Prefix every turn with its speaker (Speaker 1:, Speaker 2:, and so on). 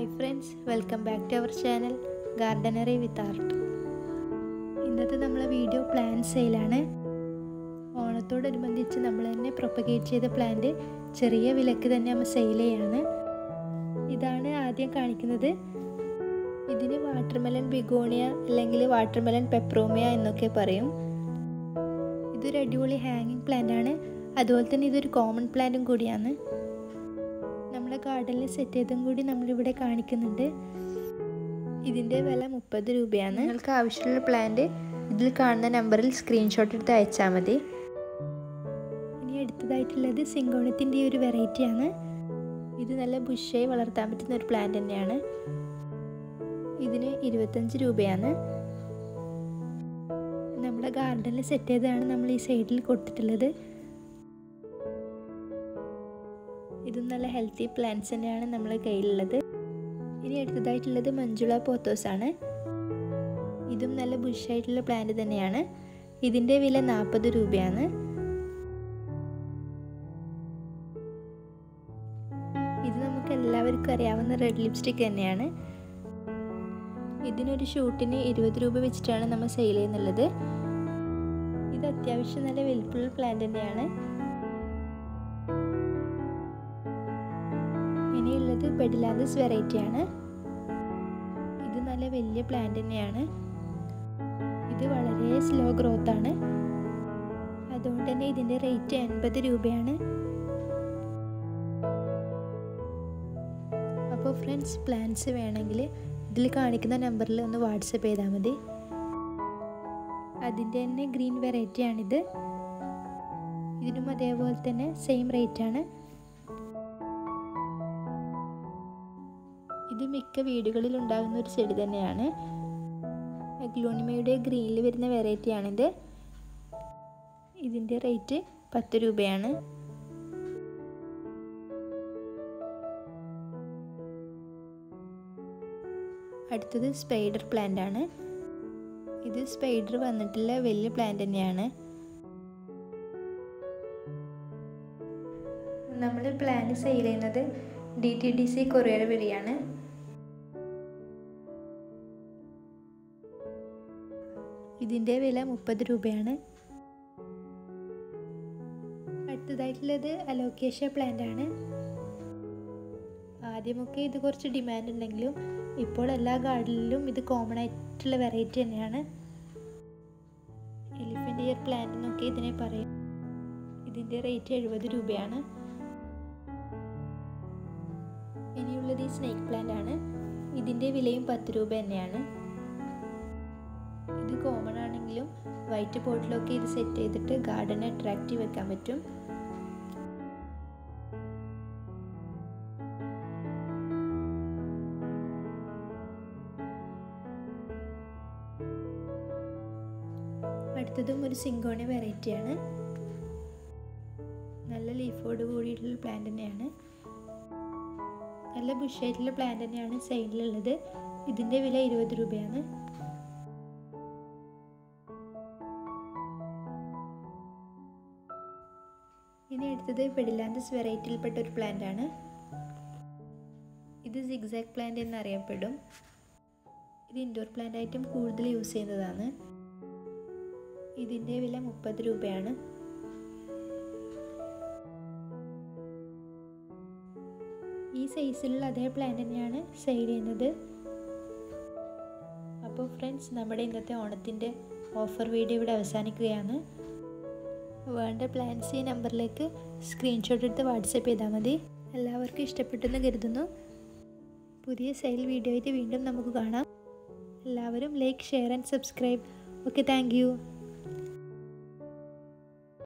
Speaker 1: hi friends welcome back to our channel gardenery with art ഇന്നത്തെ നമ്മളെ video plan സെയിലാണ് ഓണത്തോടനുബന്ധിച്ച് നമ്മൾ തന്നെ പ്രൊപ്പഗേറ്റ് ചെയ്ത പ്ലാന്റ് ചെറിയ വിലക്ക് തന്നെ നമ്മൾ സെയിൽ ചെയ്യാണ് ഇതാണ് ആദ്യം കാണിക്കുന്നത് ഇതിന് വാട്ടർമെലൻ ബിഗോണിയ അല്ലെങ്കിൽ വാട്ടർമെലൻ പെപ്രോമിയ എന്നൊക്കെ പറയും ഇതൊരു അടിപൊളി ഹാങ്ങിങ് പ്ലാന്റ് ആണ് അതുപോലെ തന്നെ ഇതൊരു കോമൺ പ്ലാന്റും കൂടിയാണ് നമ്മുടെ ഗാർഡനിൽ സെറ്റ് ചെയ്തും കൂടി നമ്മളിവിടെ കാണിക്കുന്നുണ്ട് ഇതിൻ്റെ വില മുപ്പത് രൂപയാണ് നിങ്ങൾക്ക് ആവശ്യമുള്ള പ്ലാന്റ് ഇതിൽ കാണുന്ന നമ്പറിൽ സ്ക്രീൻഷോട്ട് എടുത്ത് അയച്ചാൽ മതി ഇനി അടുത്തതായിട്ടുള്ളത് സിങ്കോണത്തിൻ്റെ ഒരു വെറൈറ്റിയാണ് ഇത് നല്ല ബുഷായി വളർത്താൻ പറ്റുന്ന ഒരു പ്ലാന്റ് തന്നെയാണ് ഇതിന് ഇരുപത്തഞ്ച് രൂപയാണ് നമ്മുടെ ഗാർഡനിൽ സെറ്റ് ചെയ്തതാണ് നമ്മൾ ഈ സൈഡിൽ കൊടുത്തിട്ടുള്ളത് ഇതും നല്ല ഹെൽത്തി പ്ലാന്റ്സ് തന്നെയാണ് നമ്മുടെ കയ്യിലുള്ളത് ഇനി അടുത്തതായിട്ടുള്ളത് മഞ്ജുള പോത്തോസ് ആണ് ഇതും നല്ല ബുഷായിട്ടുള്ള പ്ലാന്റ് തന്നെയാണ് ഇതിൻ്റെ വില നാൽപ്പത് രൂപയാണ് ഇത് നമുക്ക് എല്ലാവർക്കും അറിയാവുന്ന റെഡ് ലിപ്സ്റ്റിക് തന്നെയാണ് ഇതിനൊരു ഷൂട്ടിന് ഇരുപത് രൂപ വെച്ചിട്ടാണ് നമ്മൾ സെയിൽ ചെയ്യുന്നുള്ളത് ഇത് അത്യാവശ്യം നല്ല വലിപ്പുള്ള പ്ലാന്റ് തന്നെയാണ് ഇനിയുള്ളത് പെഡിലാന്തസ് വെറൈറ്റി ആണ് ഇത് നല്ല വലിയ പ്ലാന്റ് തന്നെയാണ് ഇത് വളരെ സ്ലോ ഗ്രോത്ത് ആണ് അതുകൊണ്ട് തന്നെ ഇതിൻ്റെ റേറ്റ് എൺപത് രൂപയാണ് അപ്പോൾ ഫ്രണ്ട്സ് പ്ലാന്റ്സ് വേണമെങ്കിൽ ഇതിൽ കാണിക്കുന്ന നമ്പറിൽ ഒന്ന് വാട്സപ്പ് ചെയ്താൽ മതി അതിൻ്റെ തന്നെ ഗ്രീൻ വെറൈറ്റിയാണിത് ഇതിനും അതേപോലെ തന്നെ സെയിം റേറ്റാണ് ഇത് മിക്ക വീടുകളിൽ ഉണ്ടാകുന്ന ഒരു ചെടി തന്നെയാണ് ഗ്ലോണിമയുടെ ഗ്രീനിൽ വരുന്ന വെറൈറ്റിയാണിത് ഇതിൻ്റെ റേറ്റ് പത്ത് രൂപയാണ് അടുത്തത് സ്പൈഡർ പ്ലാന്റ് ആണ് ഇത് സ്പൈഡർ വന്നിട്ടുള്ള വലിയ പ്ലാന്റ് തന്നെയാണ് നമ്മൾ പ്ലാന്റ് സെയിൽ ചെയ്യുന്നത് D T D C courier വഴിയാണ് ഇതിൻ്റെ വില മുപ്പത് രൂപയാണ് അടുത്തതായിട്ടുള്ളത് അലോക്കേഷ്യ പ്ലാന്റ് ആണ് ആദ്യമൊക്കെ ഇത് കുറച്ച് ഡിമാൻഡ് ഉണ്ടെങ്കിലും ഇപ്പോൾ എല്ലാ ഗാർഡനിലും ഇത് കോമൺ ആയിട്ടുള്ള വെറൈറ്റി തന്നെയാണ് എലിഫൻ്റ് ഇയർ പ്ലാന്റ് എന്നൊക്കെ ഇതിനെ പറയും ഇതിൻ്റെ റേറ്റ് എഴുപത് രൂപയാണ് ഇനിയുള്ളത് ഈ സ്നേക്ക് പ്ലാന്റ് ആണ് ഇതിൻ്റെ വിലയും പത്ത് രൂപ തന്നെയാണ് ഇത് കോമൺ ആണെങ്കിലും വൈറ്റ് പോട്ടിലൊക്കെ ഇത് സെറ്റ് ചെയ്തിട്ട് ഗാർഡനെ അട്രാക്റ്റീവ് വെക്കാൻ പറ്റും അടുത്തതും ഒരു സിങ്കോണി വെറൈറ്റിയാണ് നല്ല ലീഫോട് കൂടിയിട്ടുള്ള പ്ലാന്റ് തന്നെയാണ് നല്ല ബുഷായിട്ടുള്ള പ്ലാന്റ് തന്നെയാണ് സൈഡിലുള്ളത് ഇതിൻ്റെ വില ഇരുപത് രൂപയാണ് ഇനി അടുത്തത് പെഡിലാന്തസ് വെറൈറ്റിയിൽപ്പെട്ട ഒരു പ്ലാന്റ് ആണ് ഇത് സിഗ്സാക് പ്ലാന്റ് എന്നറിയപ്പെടും ഇത് ഇൻഡോർ പ്ലാന്റ് ആയിട്ടും കൂടുതൽ യൂസ് ചെയ്യുന്നതാണ് ഇതിൻ്റെ വില മുപ്പത് രൂപയാണ് ഈ സൈസിലുള്ള അതേ പ്ലാന്റ് തന്നെയാണ് സെയിൽ ചെയ്യുന്നത് അപ്പോൾ ഫ്രണ്ട്സ് നമ്മുടെ ഇന്നത്തെ ഓണത്തിൻ്റെ ഓഫർ വീഡിയോ ഇവിടെ അവസാനിക്കുകയാണ് വേണ്ട പ്ലാൻസ് ഈ നമ്പറിലേക്ക് സ്ക്രീൻഷോട്ട് എടുത്ത് വാട്സപ്പ് ചെയ്താൽ മതി എല്ലാവർക്കും ഇഷ്ടപ്പെട്ടെന്ന് കരുതുന്നു പുതിയ സെയിൽ വീഡിയോ ആയിട്ട് വീണ്ടും നമുക്ക് കാണാം എല്ലാവരും like share and subscribe okay thank